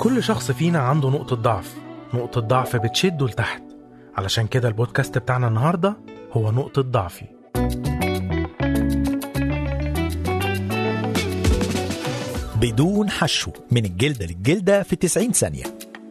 كل شخص فينا عنده نقطة ضعف نقطة ضعف بتشده لتحت علشان كده البودكاست بتاعنا النهاردة هو نقطة ضعفي بدون حشو من الجلدة للجلدة في 90 ثانية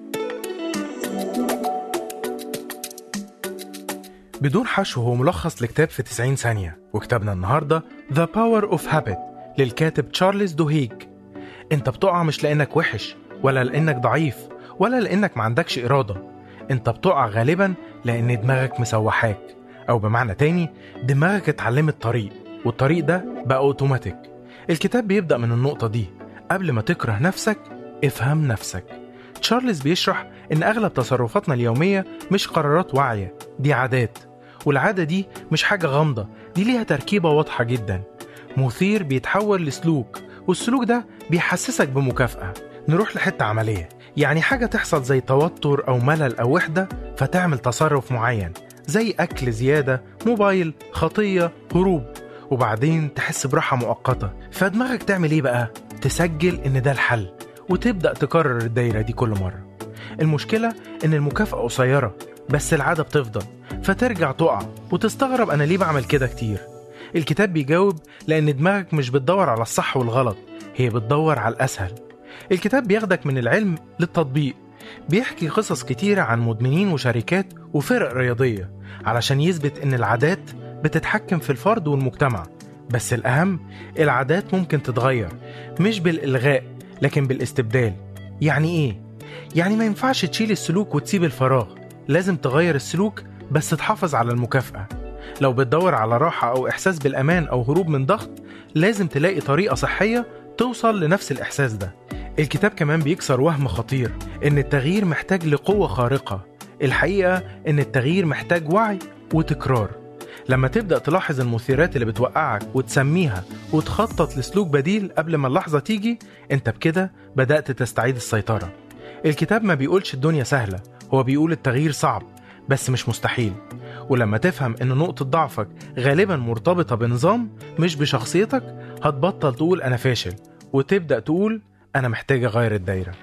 بدون حشو هو ملخص لكتاب في 90 ثانية وكتابنا النهاردة The Power of Habit للكاتب تشارلز دوهيج انت بتقع مش لانك وحش ولا لانك ضعيف ولا لانك ما عندكش إرادة انت بتقع غالبا لان دماغك مسوحاك او بمعنى تاني دماغك اتعلمت طريق والطريق ده بقى اوتوماتيك الكتاب بيبدأ من النقطة دي قبل ما تكره نفسك افهم نفسك تشارلز بيشرح ان اغلب تصرفاتنا اليومية مش قرارات واعية دي عادات والعادة دي مش حاجة غامضة دي ليها تركيبة واضحة جدا مثير بيتحول لسلوك والسلوك ده بيحسسك بمكافأة نروح لحتة عملية يعني حاجة تحصل زي توتر أو ملل أو وحدة فتعمل تصرف معين زي أكل زيادة موبايل خطية هروب وبعدين تحس براحة مؤقتة فدماغك تعمل إيه بقى؟ تسجل إن ده الحل وتبدأ تكرر الدايرة دي كل مرة المشكلة إن المكافأة قصيرة بس العادة بتفضل فترجع تقع وتستغرب أنا ليه بعمل كده كتير الكتاب بيجاوب لأن دماغك مش بتدور على الصح والغلط هي بتدور على الأسهل الكتاب بياخدك من العلم للتطبيق بيحكي قصص كتيرة عن مدمنين وشركات وفرق رياضية علشان يثبت إن العادات بتتحكم في الفرد والمجتمع بس الأهم العادات ممكن تتغير مش بالإلغاء لكن بالاستبدال يعني إيه؟ يعني ما ينفعش تشيل السلوك وتسيب الفراغ لازم تغير السلوك بس تحافظ على المكافأة لو بتدور على راحة أو إحساس بالأمان أو هروب من ضغط لازم تلاقي طريقة صحية توصل لنفس الإحساس ده الكتاب كمان بيكسر وهم خطير إن التغيير محتاج لقوة خارقة الحقيقة إن التغيير محتاج وعي وتكرار لما تبدأ تلاحظ المثيرات اللي بتوقعك وتسميها وتخطط لسلوك بديل قبل ما اللحظة تيجي انت بكده بدأت تستعيد السيطرة الكتاب ما بيقولش الدنيا سهلة هو بيقول التغيير صعب بس مش مستحيل ولما تفهم ان نقطة ضعفك غالبا مرتبطة بنظام مش بشخصيتك هتبطل تقول انا فاشل وتبدأ تقول انا محتاج اغير الدايرة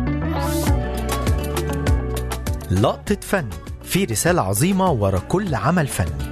لقطة فن في رسالة عظيمة ورا كل عمل فني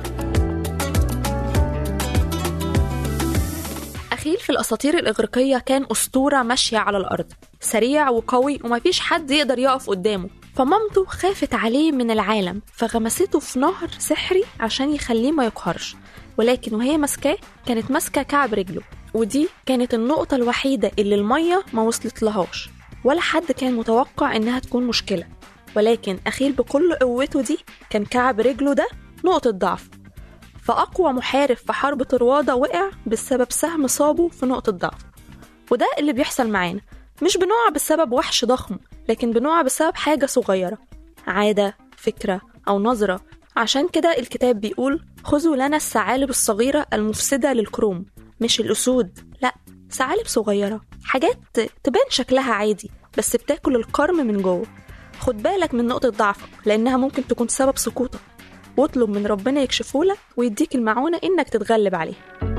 أخيل في الأساطير الإغريقية كان أسطورة ماشية على الأرض سريع وقوي ومفيش حد يقدر يقف قدامه فمامته خافت عليه من العالم فغمسته في نهر سحري عشان يخليه ما يقهرش ولكن وهي ماسكاه كانت ماسكة كعب رجله ودي كانت النقطة الوحيدة اللي المية ما وصلت لهاش ولا حد كان متوقع إنها تكون مشكلة ولكن أخيل بكل قوته دي كان كعب رجله ده نقطة ضعف فأقوى محارب في حرب طروادة وقع بسبب سهم صابه في نقطة ضعف وده اللي بيحصل معانا مش بنقع بسبب وحش ضخم لكن بنقع بسبب حاجة صغيرة عادة فكرة أو نظرة عشان كده الكتاب بيقول خذوا لنا الثعالب الصغيرة المفسدة للكروم مش الأسود لأ ثعالب صغيرة حاجات تبان شكلها عادي بس بتاكل القرم من جوه خد بالك من نقطة ضعفك لأنها ممكن تكون سبب سقوطك واطلب من ربنا يكشفهولك ويديك المعونة إنك تتغلب عليه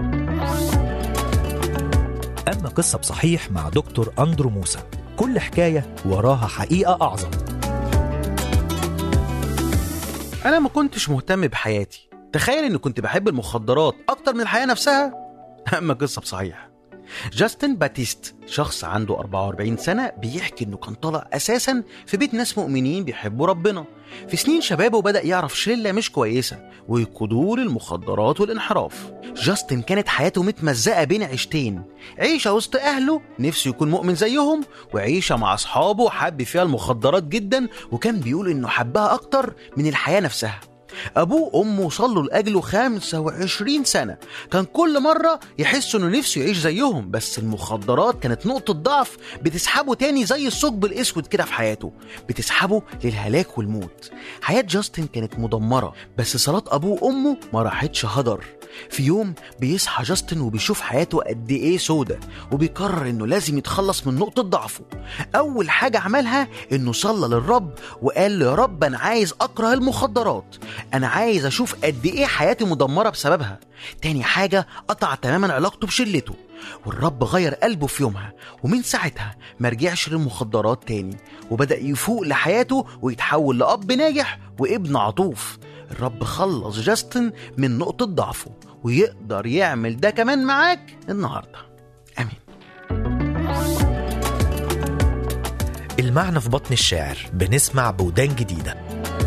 أما قصة بصحيح مع دكتور أندرو موسى كل حكاية وراها حقيقة أعظم أنا ما كنتش مهتم بحياتي تخيل إني كنت بحب المخدرات أكتر من الحياة نفسها أما قصة بصحيح جاستن باتيست شخص عنده 44 سنة بيحكي إنه كان طالع أساسا في بيت ناس مؤمنين بيحبوا ربنا في سنين شبابه بدأ يعرف شلة مش كويسة ويقودوه للمخدرات والانحراف جاستن كانت حياته متمزقة بين عيشتين عيشة وسط أهله نفسه يكون مؤمن زيهم وعيشة مع أصحابه حب فيها المخدرات جدا وكان بيقول إنه حبها أكتر من الحياة نفسها أبوه وأمه صلوا لأجله 25 سنة كان كل مرة يحس إنه نفسه يعيش زيهم بس المخدرات كانت نقطة ضعف بتسحبه تاني زي الثقب الأسود كده في حياته بتسحبه للهلاك والموت حياة جاستن كانت مدمرة بس صلاة أبوه وأمه ما راحتش هدر في يوم بيصحى جاستن وبيشوف حياته قد ايه سودة وبيقرر انه لازم يتخلص من نقطة ضعفه اول حاجة عملها انه صلى للرب وقال له يا رب انا عايز اكره المخدرات انا عايز اشوف قد ايه حياتي مدمرة بسببها تاني حاجة قطع تماما علاقته بشلته والرب غير قلبه في يومها ومن ساعتها ما رجعش للمخدرات تاني وبدأ يفوق لحياته ويتحول لأب ناجح وابن عطوف الرب خلص جاستن من نقطة ضعفه ويقدر يعمل ده كمان معاك النهاردة آمين المعنى في بطن الشاعر بنسمع بودان جديدة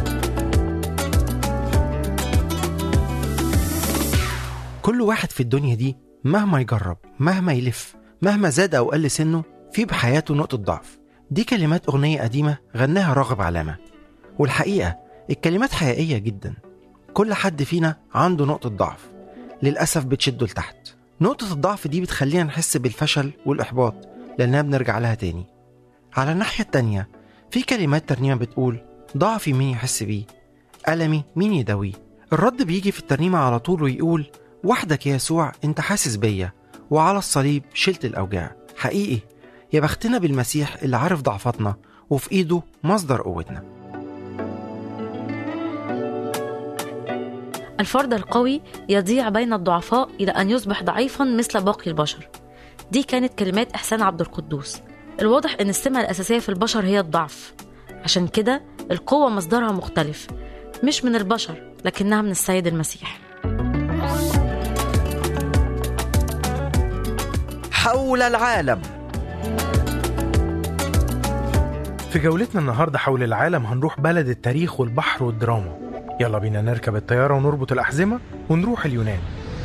كل واحد في الدنيا دي مهما يجرب مهما يلف مهما زاد أو قل سنه في بحياته نقطة ضعف دي كلمات أغنية قديمة غناها راغب علامة والحقيقة الكلمات حقيقية جدا كل حد فينا عنده نقطة ضعف للأسف بتشده لتحت نقطة الضعف دي بتخلينا نحس بالفشل والإحباط لأننا بنرجع لها تاني على الناحية التانية في كلمات ترنيمة بتقول ضعفي مين يحس بيه ألمي مين يداويه الرد بيجي في الترنيمة على طول ويقول وحدك يا يسوع انت حاسس بيا وعلى الصليب شلت الأوجاع حقيقي يا بختنا بالمسيح اللي عارف ضعفاتنا وفي إيده مصدر قوتنا الفرد القوي يضيع بين الضعفاء إلى أن يصبح ضعيفا مثل باقي البشر دي كانت كلمات إحسان عبد القدوس الواضح أن السمة الأساسية في البشر هي الضعف عشان كده القوة مصدرها مختلف مش من البشر لكنها من السيد المسيح حول العالم في جولتنا النهاردة حول العالم هنروح بلد التاريخ والبحر والدراما يلا بينا نركب الطيارة ونربط الأحزمة ونروح اليونان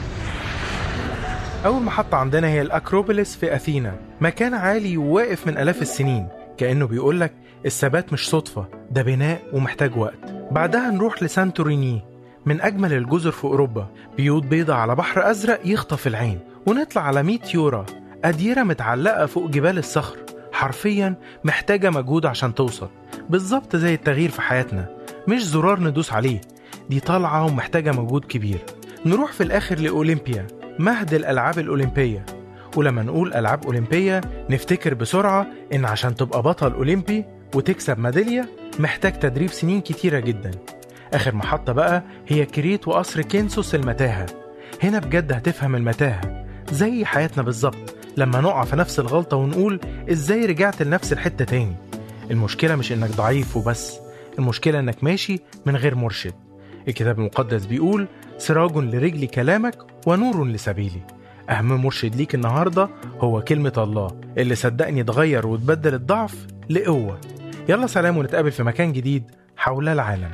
أول محطة عندنا هي الأكروبوليس في أثينا مكان عالي وواقف من آلاف السنين كأنه بيقولك الثبات مش صدفة ده بناء ومحتاج وقت بعدها نروح لسانتوريني من أجمل الجزر في أوروبا بيوت بيضة على بحر أزرق يخطف العين ونطلع على 100 يورا أديرة متعلقة فوق جبال الصخر حرفيا محتاجة مجهود عشان توصل بالظبط زي التغيير في حياتنا مش زرار ندوس عليه دي طالعة ومحتاجة مجهود كبير نروح في الآخر لأولمبيا مهد الألعاب الأولمبية ولما نقول ألعاب أولمبية نفتكر بسرعة إن عشان تبقى بطل أولمبي وتكسب ميدالية محتاج تدريب سنين كتيرة جدا آخر محطة بقى هي كريت وقصر كينسوس المتاهة هنا بجد هتفهم المتاهة زي حياتنا بالظبط لما نقع في نفس الغلطة ونقول إزاي رجعت لنفس الحتة تاني المشكلة مش إنك ضعيف وبس المشكلة إنك ماشي من غير مرشد الكتاب المقدس بيقول سراج لرجلي كلامك ونور لسبيلي أهم مرشد ليك النهاردة هو كلمة الله اللي صدقني اتغير وتبدل الضعف لقوة يلا سلام ونتقابل في مكان جديد حول العالم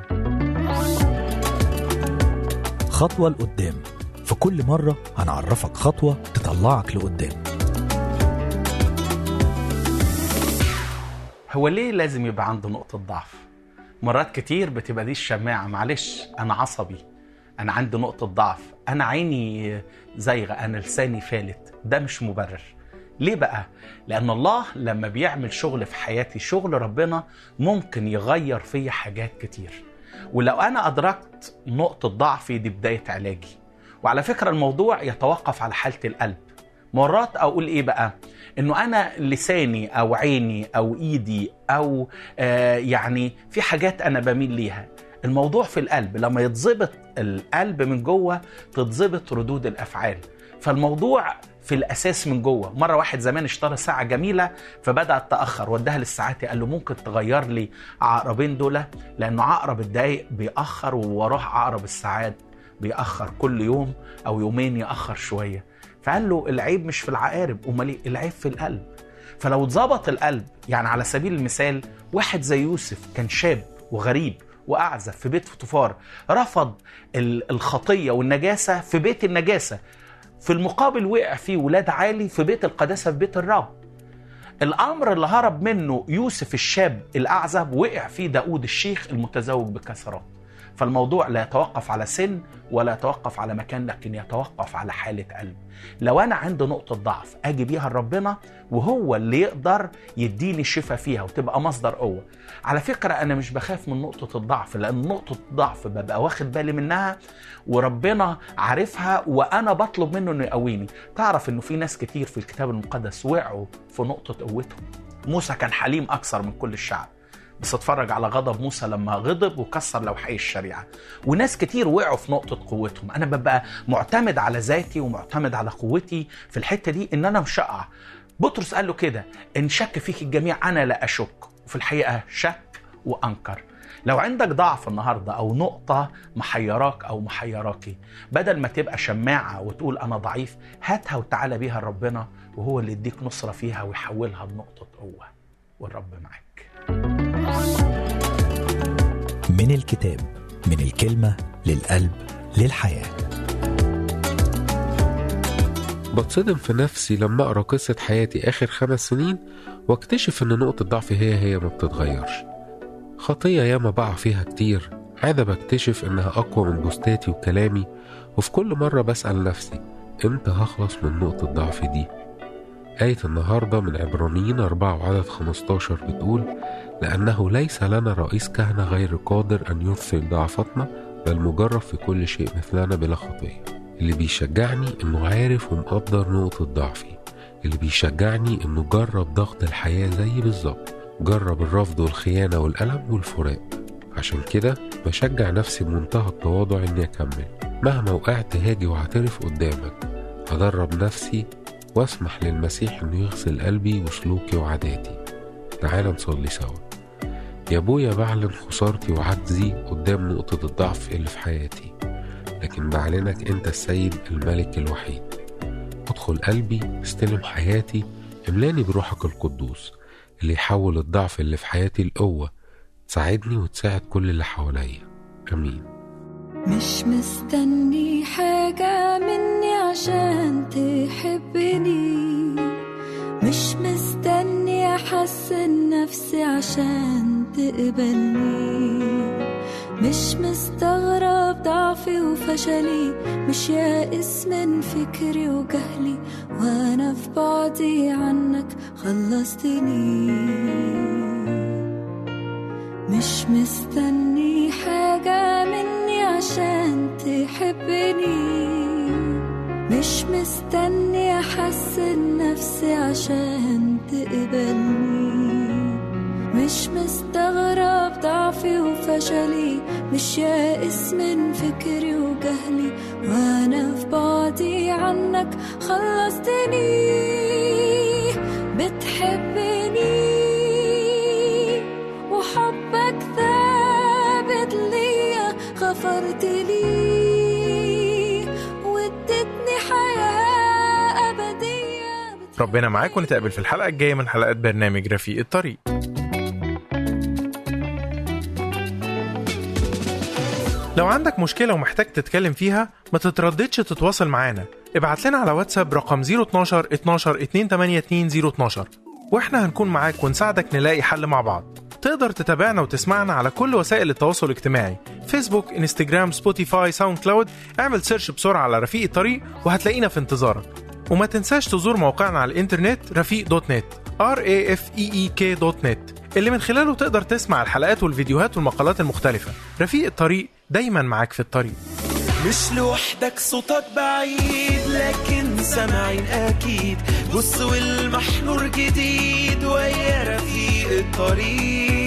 خطوة لقدام في كل مرة هنعرفك خطوة تطلعك لقدام هو ليه لازم يبقى عنده نقطة ضعف؟ مرات كتير بتبقى دي الشماعة معلش أنا عصبي أنا عندي نقطة ضعف أنا عيني زايغة أنا لساني فالت ده مش مبرر ليه بقى؟ لأن الله لما بيعمل شغل في حياتي شغل ربنا ممكن يغير فيا حاجات كتير ولو أنا أدركت نقطة ضعفي دي بداية علاجي وعلى فكرة الموضوع يتوقف على حالة القلب مرات اقول ايه بقى انه انا لساني او عيني او ايدي او آه يعني في حاجات انا بميل ليها الموضوع في القلب لما يتظبط القلب من جوه تتظبط ردود الافعال فالموضوع في الاساس من جوه مره واحد زمان اشترى ساعه جميله فبدات تاخر وداها للساعات قال له ممكن تغير لي عقربين دول لانه عقرب الدقايق بيأخر ووراه عقرب الساعات بيأخر كل يوم او يومين يأخر شويه فقال له العيب مش في العقارب امال إيه؟ العيب في القلب فلو اتظبط القلب يعني على سبيل المثال واحد زي يوسف كان شاب وغريب واعزب في بيت فطفار رفض ال- الخطيه والنجاسه في بيت النجاسه في المقابل وقع فيه ولاد عالي في بيت القداسه في بيت الرب الامر اللي هرب منه يوسف الشاب الاعزب وقع فيه داود الشيخ المتزوج بكثرات فالموضوع لا يتوقف على سن ولا يتوقف على مكان لكن يتوقف على حالة قلب لو أنا عندي نقطة ضعف أجي بيها لربنا وهو اللي يقدر يديني الشفاء فيها وتبقى مصدر قوة على فكرة أنا مش بخاف من نقطة الضعف لأن نقطة الضعف ببقى واخد بالي منها وربنا عارفها وأنا بطلب منه إنه يقويني تعرف إنه في ناس كتير في الكتاب المقدس وقعوا في نقطة قوتهم موسى كان حليم أكثر من كل الشعب بس اتفرج على غضب موسى لما غضب وكسر لوحي الشريعة وناس كتير وقعوا في نقطة قوتهم أنا ببقى معتمد على ذاتي ومعتمد على قوتي في الحتة دي إن أنا مش هقع بطرس قال له كده إن شك فيك الجميع أنا لا أشك وفي الحقيقة شك وأنكر لو عندك ضعف النهاردة أو نقطة محيراك أو محيراكي بدل ما تبقى شماعة وتقول أنا ضعيف هاتها وتعالى بيها لربنا وهو اللي يديك نصرة فيها ويحولها لنقطة قوة والرب معاك من الكتاب من الكلمة للقلب للحياة بتصدم في نفسي لما أقرأ قصة حياتي آخر خمس سنين واكتشف إن نقطة ضعفي هي هي ما بتتغيرش خطية ياما بقع فيها كتير عادة بكتشف إنها أقوى من بوستاتي وكلامي وفي كل مرة بسأل نفسي إمتى هخلص من نقطة ضعفي دي آية النهاردة من عبرانيين 4 وعدد 15 بتقول لأنه ليس لنا رئيس كهنة غير قادر أن يثقل ضعفتنا بل مجرب في كل شيء مثلنا بلا خطية اللي بيشجعني إنه عارف ومقدر نقطة ضعفي اللي بيشجعني إنه جرب ضغط الحياة زي بالظبط جرب الرفض والخيانة والألم والفراق عشان كده بشجع نفسي بمنتهى التواضع إني أكمل مهما وقعت هاجي واعترف قدامك أدرب نفسي واسمح للمسيح إنه يغسل قلبي وسلوكي وعاداتي تعال نصلي سوا يا ابويا بعلن خسارتي وعجزي قدام نقطة الضعف اللي في حياتي لكن بعلنك انت السيد الملك الوحيد ادخل قلبي استلم حياتي املاني بروحك القدوس اللي يحول الضعف اللي في حياتي لقوة تساعدني وتساعد كل اللي حواليا امين مش مستني حاجة مني عشان تحبني مش مستني أحسن نفسي عشان تقبلني مش مستغرب ضعفي وفشلي مش يائس من فكري وجهلي وأنا في بعدي عنك خلصتني مش مستني حاجة مني عشان تحبني مش مستني أحسن نفسي عشان تقبلني مش مستغرب ضعفي وفشلي مش يائس من فكري وجهلي وأنا في بعدي عنك خلصتني بتحبني وحبك ثابت ليا غفرت لي وادتني حياة أبدية ربنا معاك ونتقابل في الحلقة الجاية من حلقات برنامج رفيق الطريق لو عندك مشكلة ومحتاج تتكلم فيها ما تترددش تتواصل معانا ابعت لنا على واتساب رقم 012 12 282 012 واحنا هنكون معاك ونساعدك نلاقي حل مع بعض تقدر تتابعنا وتسمعنا على كل وسائل التواصل الاجتماعي فيسبوك انستجرام سبوتيفاي ساوند كلاود اعمل سيرش بسرعة على رفيق الطريق وهتلاقينا في انتظارك وما تنساش تزور موقعنا على الانترنت رفيق دوت نت r a f e e k دوت نت اللي من خلاله تقدر تسمع الحلقات والفيديوهات والمقالات المختلفة رفيق الطريق دايما معاك في الطريق مش لوحدك صوتك بعيد لكن سامعين اكيد بص والمحنور جديد ويا رفيق الطريق